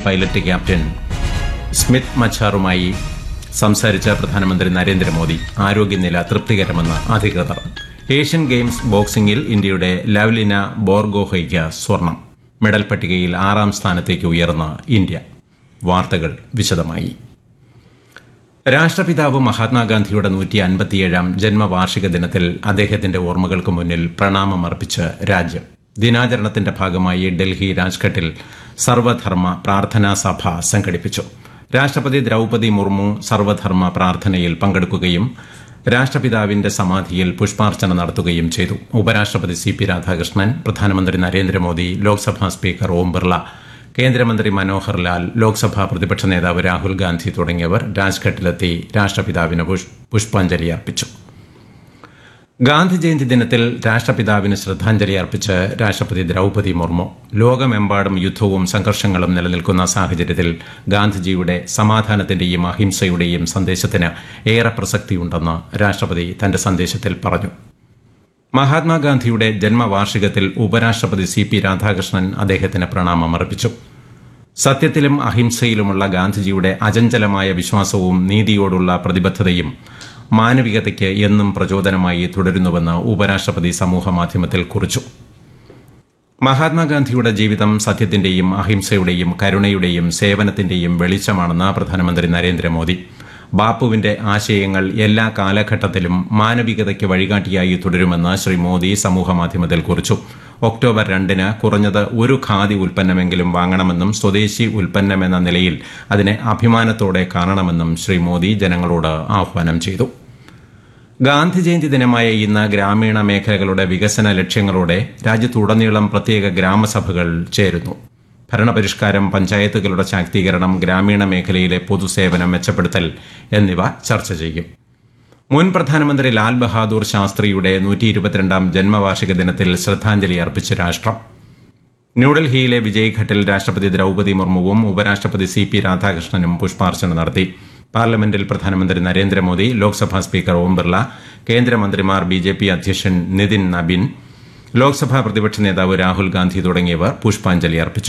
pilot captain Smith മച്ചാറുമായി സംസാരിച്ച പ്രധാനമന്ത്രി നരേന്ദ്രമോദി ആരോഗ്യനില തൃപ്തികരമെന്ന് അധികൃതർ ഏഷ്യൻ ഗെയിംസ് ബോക്സിംഗിൽ ഇന്ത്യയുടെ ലവ്ലിന ബോർഗോഹയ്ക്ക് സ്വർണം മെഡൽ പട്ടികയിൽ ആറാം സ്ഥാനത്തേക്ക് ഉയർന്ന ഇന്ത്യ വാർത്തകൾ വിശദമായി രാഷ്ട്രപിതാവ് മഹാത്മാഗാന്ധിയുടെ നൂറ്റി അൻപത്തിയേഴാം ജന്മവാർഷിക ദിനത്തിൽ അദ്ദേഹത്തിന്റെ ഓർമ്മകൾക്ക് മുന്നിൽ പ്രണാമമർപ്പിച്ച് രാജ്യം ദിനാചരണത്തിന്റെ ഭാഗമായി ഡൽഹി രാജ്ഘട്ടിൽ സർവധർമ്മ പ്രാർത്ഥനാ സഭ സംഘടിപ്പിച്ചു രാഷ്ട്രപതി ദ്രൌപതി മുർമു സർവധർമ്മ പ്രാർത്ഥനയിൽ പങ്കെടുക്കുകയും രാഷ്ട്രപിതാവിന്റെ സമാധിയിൽ പുഷ്പാർച്ചന നടത്തുകയും ചെയ്തു ഉപരാഷ്ട്രപതി സി പി രാധാകൃഷ്ണൻ പ്രധാനമന്ത്രി നരേന്ദ്രമോദി ലോക്സഭാ സ്പീക്കർ ഓം ബിർള കേന്ദ്രമന്ത്രി മനോഹർ ലാൽ ലോക്സഭാ പ്രതിപക്ഷ നേതാവ് രാഹുൽ ഗാന്ധി തുടങ്ങിയവർ രാജ്ഘട്ടിലെത്തി രാഷ്ട്രപിതാവിന് പുഷ്- പുഷ്പാഞ്ജലി അർപ്പിച്ചു ഗാന്ധി ജയന്തി ദിനത്തിൽ രാഷ്ട്രപിതാവിന് ശ്രദ്ധാഞ്ജലി അർപ്പിച്ച് രാഷ്ട്രപതി ദ്രൌപതി മുർമു ലോകമെമ്പാടും യുദ്ധവും സംഘർഷങ്ങളും നിലനിൽക്കുന്ന സാഹചര്യത്തിൽ ഗാന്ധിജിയുടെ സമാധാനത്തിന്റെയും അഹിംസയുടെയും സന്ദേശത്തിന് ഏറെ പ്രസക്തിയുണ്ടെന്ന് രാഷ്ട്രപതി തന്റെ സന്ദേശത്തിൽ പറഞ്ഞു മഹാത്മാഗാന്ധിയുടെ ജന്മവാർഷികത്തിൽ ഉപരാഷ്ട്രപതി സി പി രാധാകൃഷ്ണൻ അദ്ദേഹത്തിന് പ്രണാമം അർപ്പിച്ചു സത്യത്തിലും അഹിംസയിലുമുള്ള ഗാന്ധിജിയുടെ അചഞ്ചലമായ വിശ്വാസവും നീതിയോടുള്ള പ്രതിബദ്ധതയും മാനവികതയ്ക്ക് എന്നും പ്രചോദനമായി തുടരുന്നുവെന്ന് ഉപരാഷ്ട്രപതി സമൂഹമാധ്യമത്തിൽ കുറിച്ചു മഹാത്മാഗാന്ധിയുടെ ജീവിതം സത്യത്തിന്റെയും അഹിംസയുടെയും കരുണയുടെയും സേവനത്തിന്റെയും വെളിച്ചമാണെന്ന് പ്രധാനമന്ത്രി നരേന്ദ്രമോദി ബാപ്പുവിന്റെ ആശയങ്ങൾ എല്ലാ കാലഘട്ടത്തിലും മാനവികതയ്ക്ക് വഴികാട്ടിയായി തുടരുമെന്ന് ശ്രീ മോദി സമൂഹമാധ്യമത്തിൽ കുറിച്ചു ഒക്ടോബർ രണ്ടിന് കുറഞ്ഞത് ഒരു ഖാദി ഉൽപ്പന്നമെങ്കിലും വാങ്ങണമെന്നും സ്വദേശി ഉൽപ്പന്നമെന്ന നിലയിൽ അതിനെ അഭിമാനത്തോടെ കാണണമെന്നും ശ്രീ മോദി ജനങ്ങളോട് ആഹ്വാനം ചെയ്തു ഗാന്ധി ജയന്തി ദിനമായ ഇന്ന് ഗ്രാമീണ മേഖലകളുടെ വികസന ലക്ഷ്യങ്ങളോടെ രാജ്യത്തുടനീളം പ്രത്യേക ഗ്രാമസഭകൾ ചേരുന്നു ഭരണപരിഷ്കാരം പഞ്ചായത്തുകളുടെ ശാക്തീകരണം ഗ്രാമീണ മേഖലയിലെ പൊതുസേവനം മെച്ചപ്പെടുത്തൽ എന്നിവ ചർച്ച ചെയ്യും മുൻ പ്രധാനമന്ത്രി ലാൽ ബഹാദൂർ ശാസ്ത്രിയുടെ നൂറ്റി ഇരുപത്തിരണ്ടാം ജന്മവാർഷിക ദിനത്തിൽ ശ്രദ്ധാഞ്ജലി അർപ്പിച്ച് രാഷ്ട്രം ന്യൂഡൽഹിയിലെ വിജയ്ഘട്ടിൽ രാഷ്ട്രപതി ദ്രൌപതി മുർമുവും ഉപരാഷ്ട്രപതി സി പി രാധാകൃഷ്ണനും പുഷ്പാർച്ചന നടത്തി പാർലമെന്റിൽ പ്രധാനമന്ത്രി നരേന്ദ്രമോദി ലോക്സഭാ സ്പീക്കർ ഓം ബിർള കേന്ദ്രമന്ത്രിമാർ ബി ജെ പി അധ്യക്ഷൻ നിതിൻ നബിൻ ലോക്സഭാ പ്രതിപക്ഷ നേതാവ് രാഹുൽ ഗാന്ധി തുടങ്ങിയവർ പുഷ്പാഞ്ജലി അർപ്പിച്ചു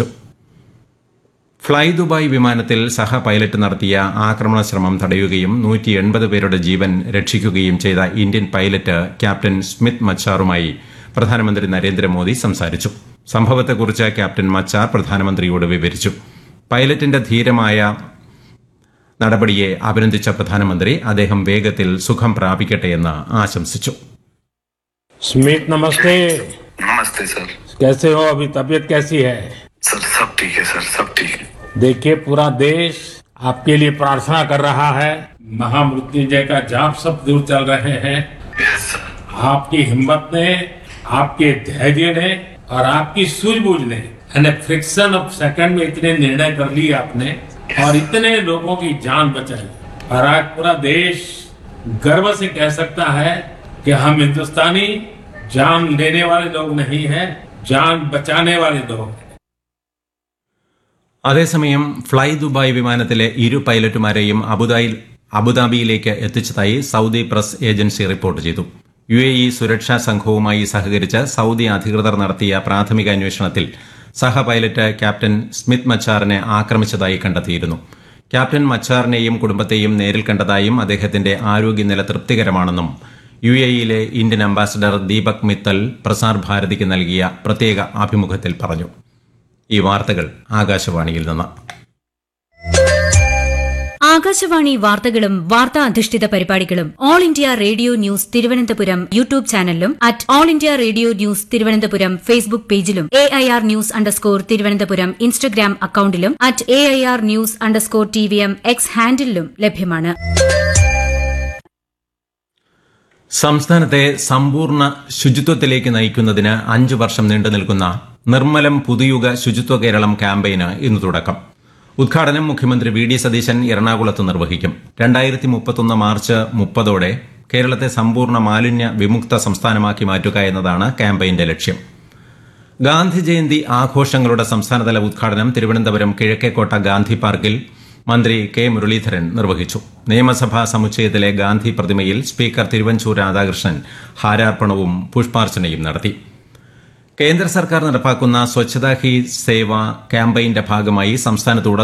ഫ്ളൈ ദുബായ് വിമാനത്തിൽ സഹ പൈലറ്റ് നടത്തിയ ആക്രമണ ശ്രമം തടയുകയും നൂറ്റി എൺപത് പേരുടെ ജീവൻ രക്ഷിക്കുകയും ചെയ്ത ഇന്ത്യൻ പൈലറ്റ് ക്യാപ്റ്റൻ സ്മിത്ത് മച്ചാറുമായി പ്രധാനമന്ത്രി നരേന്ദ്രമോദി സംസാരിച്ചു സംഭവത്തെക്കുറിച്ച് ക്യാപ്റ്റൻ മച്ചാർ പ്രധാനമന്ത്രിയോട് വിവരിച്ചു പൈലറ്റിന്റെ ധീരമായ നടപടിയെ അഭിനന്ദിച്ച പ്രധാനമന്ത്രി അദ്ദേഹം വേഗത്തിൽ സുഖം പ്രാപിക്കട്ടെയെന്ന് ആശംസിച്ചു स्मित नमस्ते नमस्ते सर कैसे हो अभी तबीयत कैसी है सर सब ठीक है सर सब ठीक है देखिए पूरा देश आपके लिए प्रार्थना कर रहा है महामृत्युंजय का जाप सब दूर चल रहे हैं यस सर आपकी हिम्मत ने आपके धैर्य ने और आपकी सूझबूझ ने यानी फ्रिक्शन ऑफ सेकंड में इतने निर्णय कर लिए आपने और इतने लोगों की जान बचाई और आज पूरा देश गर्व से कह सकता है कि हम हिंदुस्तानी जान लेने वाले लोग नहीं हैं जान बचाने वाले लोग हैं അതേസമയം ഫ്ളൈ ദുബായ് വിമാനത്തിലെ ഇരു പൈലറ്റുമാരെയും അബുദായിൽ അബുദാബിയിലേക്ക് എത്തിച്ചതായി സൗദി പ്രസ് ഏജൻസി റിപ്പോർട്ട് ചെയ്തു യു എ ഇ സുരക്ഷാ സംഘവുമായി സഹകരിച്ച് സൗദി അധികൃതർ നടത്തിയ പ്രാഥമിക അന്വേഷണത്തിൽ സഹ പൈലറ്റ് ക്യാപ്റ്റൻ സ്മിത്ത് മച്ചാറിനെ ആക്രമിച്ചതായി കണ്ടെത്തിയിരുന്നു ക്യാപ്റ്റൻ മച്ചാറിനെയും കുടുംബത്തെയും നേരിൽ കണ്ടതായും അദ്ദേഹത്തിന്റെ ആരോഗ്യനില തൃപ്തികരമാണെന്നും യു എ ഇയിലെ ഇന്ത്യൻ അംബാസഡർ ദീപക് മിത്തൽ പ്രസാർ ഭാരതിക്ക് നൽകിയ പ്രത്യേക അഭിമുഖത്തിൽ പറഞ്ഞു ഈ വാർത്തകൾ ആകാശവാണിയിൽ നിന്ന് ആകാശവാണി വാർത്തകളും വാർത്താ അധിഷ്ഠിത പരിപാടികളും all India radio news Thiruvananthapuram YouTube ചാനലിലും at all India radio news Thiruvananthapuram Facebook പേജിലും A I R news underscore Thiruvananthapuram Instagram അക്കൌണ്ടിലും at A I R news underscore T V M X ഹാൻഡിലും ലഭ്യമാണ് സംസ്ഥാനത്തെ സമ്പൂർണ്ണ ശുചിത്വത്തിലേക്ക് നയിക്കുന്നതിന് അഞ്ചു വർഷം നീണ്ടു നിൽക്കുന്ന നിർമ്മലം പുതുയുഗ ശുചിത്വ കേരളം ക്യാമ്പയിന് ഇന്ന് തുടക്കം ഉദ്ഘാടനം മുഖ്യമന്ത്രി വി ഡി സതീശൻ എറണാകുളത്ത് നിർവഹിക്കും രണ്ടായിരത്തി മുപ്പത്തൊന്ന് മാർച്ച് മുപ്പതോടെ കേരളത്തെ സമ്പൂർണ്ണ മാലിന്യ വിമുക്ത സംസ്ഥാനമാക്കി മാറ്റുക എന്നതാണ് ക്യാമ്പയിന്റെ ലക്ഷ്യം ഗാന്ധി ജയന്തി ആഘോഷങ്ങളുടെ സംസ്ഥാനതല ഉദ്ഘാടനം തിരുവനന്തപുരം കിഴക്കേക്കോട്ട ഗാന്ധി പാർക്കിൽ മന്ത്രി കെ മുരളീധരൻ നിർവഹിച്ചു നിയമസഭാ സമുച്ചയത്തിലെ ഗാന്ധി പ്രതിമയിൽ സ്പീക്കർ തിരുവഞ്ചൂർ രാധാകൃഷ്ണൻ ഹാരാർപ്പണവും പുഷ്പാർച്ചനയും നടത്തി കേന്ദ്ര സർക്കാർ നടപ്പാക്കുന്ന സ്വച്ഛതാ ഹി സേവ ക്യാമ്പയിന്റെ ഭാഗമായി സംസ്ഥാനത്തുടനീളം